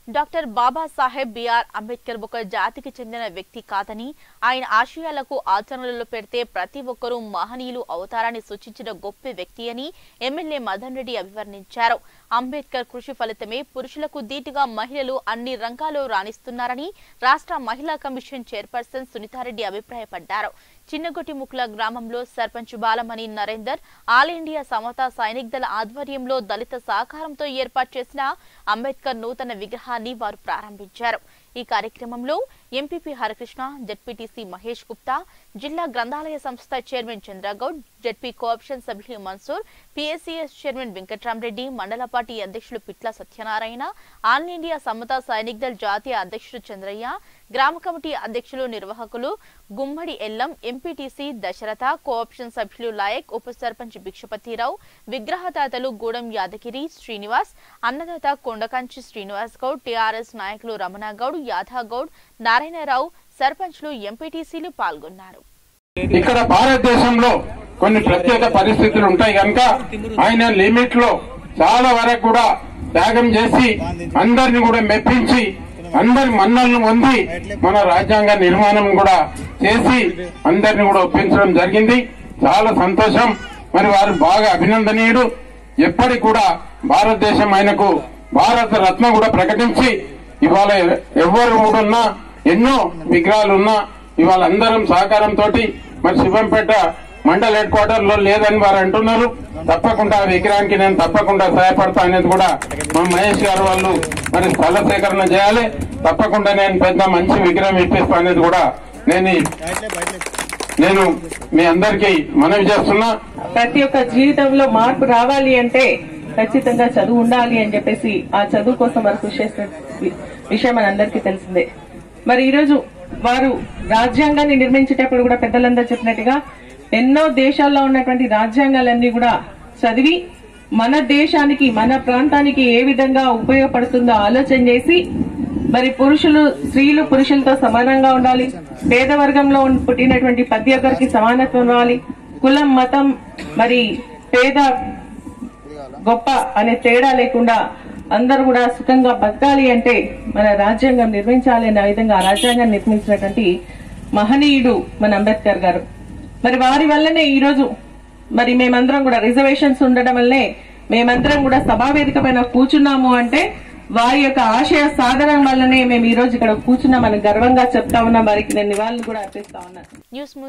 doctor Babasaheb BR Ambedkar ఒక జాతికి చెందిన వ్యక్తి కాదని ఆయన ఆశయాలకు ఆచరణలో పెడితే ప్రతి ఒక్కరూ మహనీయులు అవుతారని సూచించిన గొప్ప వ్యక్తి అని ఎమ్మెల్యే మదన్ రెడ్డి అభివర్ణించారు అంబేద్కర్ కృషి ఫలితమే పురుషులకు ధీటుగా మహిళలు అన్ని రంగాల్లో రాణిస్తున్నారని రాష్ట్ర మహిళా కమిషన్ చైర్పర్సన్ సునీతారెడ్డి అభిప్రాయపడ్డారు చిన్నగొట్టిముక్ల గ్రామంలో సర్పంచ్ బాలమణి నరేందర్ ఆల్ ఇండియా సమతా సైనిక్ దళ ఆధ్వర్యంలో దళిత సహకారంతో ఏర్పాటు చేసిన అంబేద్కర్ నూతన విగ్రహాన్ని వారు ప్రారంభించారు ఈ కార్యక్రమంలో ఎంపీపీ హరకృష్ణ జడ్పీటీసీ మహేష్ గుప్తా జిల్లా గ్రంథాలయ సంస్థ చైర్మన్ చంద్రగౌడ్ జడ్పీ కోఆప్షన్ సభ్యులు మన్సూర్ పీఎస్సీఎస్ చైర్మన్ వెంకట్రామరెడ్డి మండల పార్టీ అధ్యక్షులు పిట్ల సత్యనారాయణ ఆల్ ఇండియా సమతా సైనిక్ దళ్ జాతీయ అధ్యక్షుడు చంద్రయ్య గ్రామ కమిటీ అధ్యక్షులు నిర్వాహకులు గుమ్మడి ఎల్లం ఎంపీటీసీ దశరథ కోఆప్షన్ సభ్యులు లాయక్ ఉప సర్పంచ్ భిక్షపతిరావు విగ్రహదాతలు గూడెం యాదగిరి శ్రీనివాస్ అన్నదాత కొండకంచి శ్రీనివాస్ గౌడ్ టీఆర్ఎస్ నాయకులు రమణ గౌడ్ యాదవ్ గౌడ్ నారాయణరావు సర్పంచ్లు ఎంపీటీసీలు పాల్గొన్నారు ఇక్కడ భారతదేశంలో కొన్ని ప్రత్యేక పరిస్థితులు ఉంటాయి కనుక ఆయన లిమిట్ లో చాలా వరకు కూడా త్యాగం చేసి అందరిని కూడా మెప్పించి అందరి మన్నలను పొంది మన రాజ్యాంగ నిర్మాణం కూడా చేసి అందరిని కూడా ఒప్పించడం జరిగింది చాలా సంతోషం మరి వారు బాగా అభినందనీయుడు ఎప్పటికి కూడా భారతదేశం ఆయనకు భారత రత్న కూడా ప్రకటించి ఇవాళ ఎవరు ఉన్నా ఎన్నో విగ్రహాలున్నా ఇవాళ అందరం సహకారంతో మరి శివంపేట మండల్ హెడ్ క్వార్టర్ లో లేదని వారు అంటున్నారు తప్పకుండా ఆ విగ్రహానికి నేను తప్పకుండా సహాయపడతా అనేది కూడా మా మహేష్ గారు వాళ్ళు మరి స్థల సేకరణ చేయాలి తప్పకుండా నేను పెద్ద మంచి విగ్రహం ఇప్పిస్తా అనేది కూడా నేను ఈ- నేను మీ అందరికీ మనవి చేస్తున్నా ప్రతి ఒక్క జీవితంలో మార్పు రావాలి అంటే ఖచ్చితంగా చదువు ఉండాలి అని చెప్పేసి ఆ చదువు కోసం వారు కృషి చేసిన వి- విషయం మనందరికీ తెలిసిందే మరి ఈరోజు వారు రాజ్యాంగాన్ని నిర్మించేటప్పుడు కూడా పెద్దలందరూ చెప్పినట్టుగా ఎన్నో దేశాల్లో ఉన్నటువంటి రాజ్యాంగాలన్నీ కూడా చదివి మన దేశానికి మన ప్రాంతానికి ఏ విధంగా ఉపయోగపడుతుందో ఆలోచన చేసి మరి పురుషులు స్త్రీలు పురుషులతో సమానంగా ఉండాలి పేద వర్గంలో ఉన్న- పుట్టినటువంటి ప్రతి ఒక్కరికి సమానత్వం రావాలి కులం మతం మరి పేద గొప్ప అనే తేడా లేకుండా అందరూ కూడా సుఖంగా బతకాలి అంటే మన రాజ్యాంగం నిర్మించాలి అనే విధంగా ఆ రాజ్యాంగం నిర్మించినటువంటి మహనీయుడు మన అంబేద్కర్ గారు మరి వారి వల్లనే ఈ రోజు మరి మేమందరం కూడా రిజర్వేషన్స్ ఉండడం వల్లనే మేమందరం కూడా సభావేదిక పైన కూర్చున్నాము అంటే వారి యొక్క ఆశయ సాధన వల్లనే మేము ఈ రోజు ఇక్కడ కూర్చున్నామని గర్వంగా చెప్తా ఉన్నాం వారికి నేను నివాళులు కూడా అర్పిస్తా ఉన్నాను న్యూస్